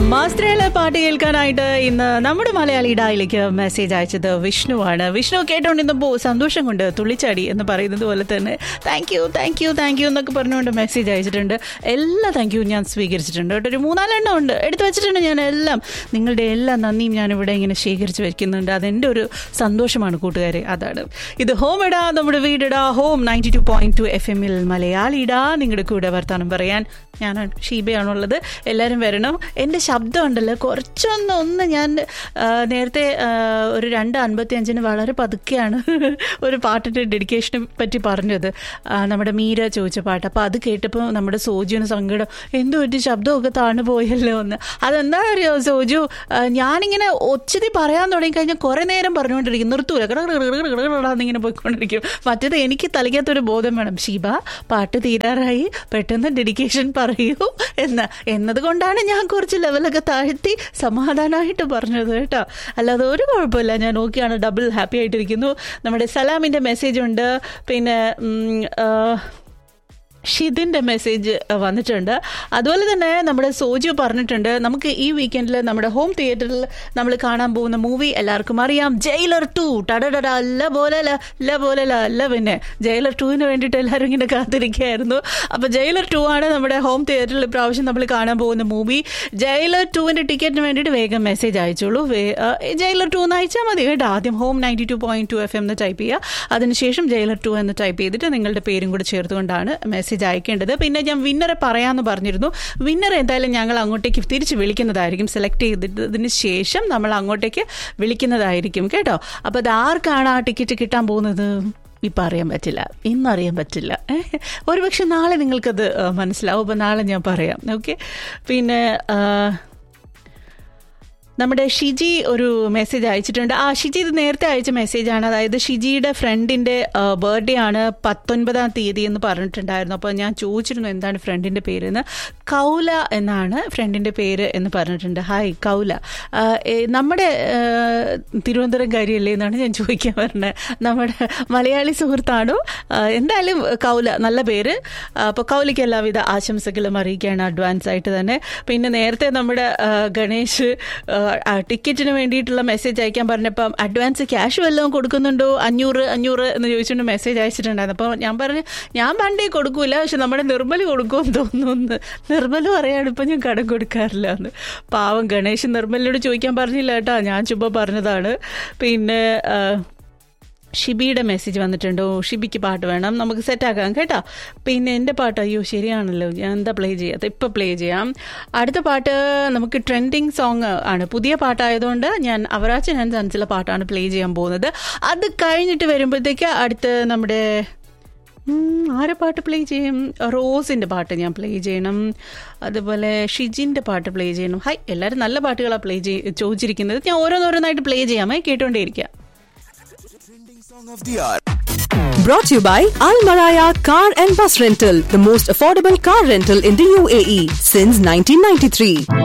മാസ്ത്രയിലെ പാട്ട് കേൾക്കാനായിട്ട് ഇന്ന് നമ്മുടെ മലയാളി ഡായിലേക്ക് മെസ്സേജ് അയച്ചത് വിഷ്ണുവാണ് വിഷ്ണു കേട്ടോണ്ടിരുന്നപ്പോൾ സന്തോഷം കൊണ്ട് തുള്ളിച്ചാടി എന്ന് പറയുന്നത് പോലെ തന്നെ thank you thank you thank you എന്നൊക്കെ പറഞ്ഞുകൊണ്ട് മെസ്സേജ് അയച്ചിട്ടുണ്ട് എല്ലാ താങ്ക് യു ഞാൻ സ്വീകരിച്ചിട്ടുണ്ട് കേട്ടോ ഒരു മൂന്നാലെണ്ണം ഉണ്ട് എടുത്തു വെച്ചിട്ടുണ്ട് ഞാൻ എല്ലാം നിങ്ങളുടെ എല്ലാ നന്ദിയും ഞാൻ ഇവിടെ ഇങ്ങനെ ശേഖരിച്ച് വെക്കുന്നുണ്ട് അതെൻ്റെ ഒരു സന്തോഷമാണ് കൂട്ടുകാരെ അതാണ് ഇത് ഹോം ഇടാ നമ്മുടെ വീടിടാ home ninety two point two F എമ്മിൽ മലയാളിടാ നിങ്ങളുടെ കൂടെ വർത്താനം പറയാൻ ഞാനാണ് ഷീബയാണുള്ളത് എല്ലാവരും വരണം എൻ്റെ ശബ്ദം ഉണ്ടല്ലോ കുറച്ചൊന്ന് ഒന്ന് ഞാൻ ആ, നേരത്തെ ആ, ഒരു രണ്ട് അൻപത്തി അഞ്ചിന് വളരെ പതുക്കെയാണ് ഒരു പാട്ടിൻ്റെ ഡെഡിക്കേഷനെ പറ്റി പറഞ്ഞത് ആ, നമ്മുടെ മീര ചോദിച്ച പാട്ട് അപ്പോൾ അത് കേട്ടപ്പോൾ നമ്മുടെ സോജുവിന് സങ്കടം എന്തോ ഒരു ശബ്ദമൊക്കെ താണു പോയല്ലോ എന്ന് അതെന്താണെന്നറിയോ സോജു ആ, ഞാനിങ്ങനെ ഒച്ചതി പറയാൻ തുടങ്ങിക്കഴിഞ്ഞാൽ കുറേ നേരം പറഞ്ഞുകൊണ്ടിരിക്കും നിർത്തൂല കട കട കട കട കട എന്നിങ്ങനെ പോയിക്കൊണ്ടിരിക്കും മറ്റേത് എനിക്ക് തലയ്ക്കകത്തൊരു ബോധം വേണം ഷീബ പാട്ട് തീരാറായി പെട്ടെന്ന് ഡെഡിക്കേഷൻ പറയൂ എന്ന് എന്നതുകൊണ്ടാണ് ഞാൻ കുറച്ച് ലെവലൊക്കെ താഴ്ത്തി സമാധാനമായിട്ട് പറഞ്ഞത് കേട്ടോ അല്ലാതെ ഒരു കുഴപ്പമില്ല ഞാൻ ഓക്കെയാണ് ഡബിൾ ഹാപ്പി ആയിട്ടിരിക്കുന്നു നമ്മുടെ സലാമിൻ്റെ മെസ്സേജ് ഉണ്ട് പിന്നെ ഉം, ആ, ഷിതിൻ്റെ മെസ്സേജ് വന്നിട്ടുണ്ട് അതുപോലെ തന്നെ നമ്മുടെ സോജു പറഞ്ഞിട്ടുണ്ട് നമുക്ക് ഈ വീക്കെൻഡിൽ നമ്മുടെ ഹോം തിയേറ്ററിൽ നമ്മൾ കാണാൻ പോകുന്ന മൂവി എല്ലാവർക്കും അറിയാം ജയിലർ ടു ടടടട അല്ല പോലെ അല്ല അല്ല പോലെ അല്ല അല്ല പിന്നെ ജയിലർ ടുവിന് വേണ്ടിയിട്ട് എല്ലാവരും ഇങ്ങനെ കാത്തിരിക്കുകയായിരുന്നു അപ്പോൾ ജയിലർ ടു ആണ് നമ്മുടെ ഹോം തിയേറ്ററിൽ ഇപ്രാവശ്യം നമ്മൾ കാണാൻ പോകുന്ന മൂവി ജയിലർ ടുവിൻ്റെ ടിക്കറ്റിന് വേണ്ടിയിട്ട് വേഗം മെസ്സേജ് അയച്ചോളൂ വേ- ആ, ജയിലർ ടു എന്ന് അയച്ചാൽ മതി കേട്ടോ ആദ്യം home ninety two point two F M എന്ന് ടൈപ്പ് ചെയ്യുക അതിനുശേഷം ജയിലർ ടു എന്ന് ടൈപ്പ് ചെയ്തിട്ട് നിങ്ങളുടെ പേരും കൂടെ ചേർത്തുകൊണ്ടാണ് മെസ്സേജ് അയക്കേണ്ടത് പിന്നെ ഞാൻ വിന്നറെ പറയാമെന്ന് പറഞ്ഞിരുന്നു വിന്നർ എന്തായാലും ഞങ്ങൾ അങ്ങോട്ടേക്ക് തിരിച്ച് വിളിക്കുന്നതായിരിക്കും സെലക്ട് ചെയ്തതിന് ശേഷം നമ്മൾ അങ്ങോട്ടേക്ക് വിളിക്കുന്നതായിരിക്കും കേട്ടോ അപ്പോൾ അത് ആർക്കാണ് ആ ടിക്കറ്റ് കിട്ടാൻ പോകുന്നത് ഇപ്പം അറിയാൻ പറ്റില്ല ഇന്നറിയാൻ പറ്റില്ല ഏഹ്. ഒരുപക്ഷെ നാളെ നിങ്ങൾക്കത് ആ, മനസ്സിലാവും അപ്പോൾ നാളെ ഞാൻ പറയാം ഓക്കെ പിന്നെ ആ, നമ്മുടെ ഷിജി ഒരു മെസ്സേജ് അയച്ചിട്ടുണ്ട് ആ ഷിജി ഇത് നേരത്തെ അയച്ച മെസ്സേജാണ് അതായത് ഷിജിയുടെ ഫ്രണ്ടിൻ്റെ ബർത്ത്ഡേ ആണ് പത്തൊൻപതാം തീയതി എന്ന് പറഞ്ഞിട്ടുണ്ടായിരുന്നു അപ്പോൾ ഞാൻ ചോദിച്ചിരുന്നു എന്താണ് ഫ്രണ്ടിൻ്റെ പേരെന്ന് കൗല എന്നാണ് ഫ്രണ്ടിൻ്റെ പേര് എന്ന് പറഞ്ഞിട്ടുണ്ട് ഹായ് കൗല ആ, ഏ, നമ്മുടെ ആ, തിരുവനന്തപുരം കാര്യമല്ലേ എന്നാണ് ഞാൻ ചോദിക്കാൻ പറഞ്ഞത് നമ്മുടെ മലയാളി സുഹൃത്താണോ ആ, എന്തായാലും കൗല നല്ല പേര് അപ്പോൾ കൗലിക്ക് എല്ലാവിധ ആശംസകളും അറിയിക്കുകയാണ് അഡ്വാൻസ് ആയിട്ട് തന്നെ പിന്നെ നേരത്തെ നമ്മുടെ ആ, ഗണേഷ് ആ, ആ, ടിക്കറ്റിന് വേണ്ടിയിട്ടുള്ള മെസ്സേജ് അയക്കാൻ പറഞ്ഞപ്പം അഡ്വാൻസ് ക്യാഷ് വല്ലതും കൊടുക്കുന്നുണ്ടോ അഞ്ഞൂറ് അഞ്ഞൂറ് എന്ന് ചോദിച്ചുകൊണ്ട് മെസ്സേജ് അയച്ചിട്ടുണ്ടായിരുന്നു അപ്പോൾ ഞാൻ പറഞ്ഞു ഞാൻ പണ്ടേ കൊടുക്കൂല പക്ഷെ നമ്മുടെ നിർമ്മൽ കൊടുക്കുമെന്ന് തോന്നുന്നു നിർമ്മൽ പറയാണ് ഇപ്പം ഞാൻ കടം കൊടുക്കാറില്ല എന്ന് പാവം ഗണേഷ് നിർമ്മലിനോട് ചോദിക്കാൻ പറഞ്ഞില്ല കേട്ടോ ഞാൻ ചുമ്മാ പറഞ്ഞതാണ് പിന്നെ ആ, ഷിബിയുടെ മെസ്സേജ് വന്നിട്ടുണ്ടോ ഷിബിക്ക് പാട്ട് വേണം നമുക്ക് സെറ്റാക്കാം കേട്ടോ പിന്നെ എൻ്റെ പാട്ട് അയ്യോ ശരിയാണല്ലോ ഞാൻ എന്താ പ്ലേ ചെയ്യാത്ത ഇപ്പം പ്ലേ ചെയ്യാം അടുത്ത പാട്ട് നമുക്ക് ട്രെൻഡിങ് സോങ് ആണ് പുതിയ പാട്ടായതുകൊണ്ട് ഞാൻ അവറാച്ചൻ ആൻഡ് സൺസിലെ പാട്ടാണ് പ്ലേ ചെയ്യാൻ പോകുന്നത് അത് കഴിഞ്ഞിട്ട് വരുമ്പോഴത്തേക്ക് അടുത്ത് നമ്മുടെ ഉം, ആരെ പാട്ട് പ്ലേ ചെയ്യും റോസിൻ്റെ പാട്ട് ഞാൻ പ്ലേ ചെയ്യണം അതുപോലെ ഷിജിൻ്റെ പാട്ട് പ്ലേ ചെയ്യണം ഹൈ എല്ലാവരും നല്ല പാട്ടുകളാണ് പ്ലേ ചെയ് ചോദിച്ചിരിക്കുന്നത് ഞാൻ ഓരോന്നോരോന്നായിട്ട് പ്ലേ ചെയ്യാമേ കേട്ടോണ്ടേയിരിക്കാം Song of the hour. Brought to you by Al Maraya Car and Bus Rental, the most affordable car rental in the UAE since 1993.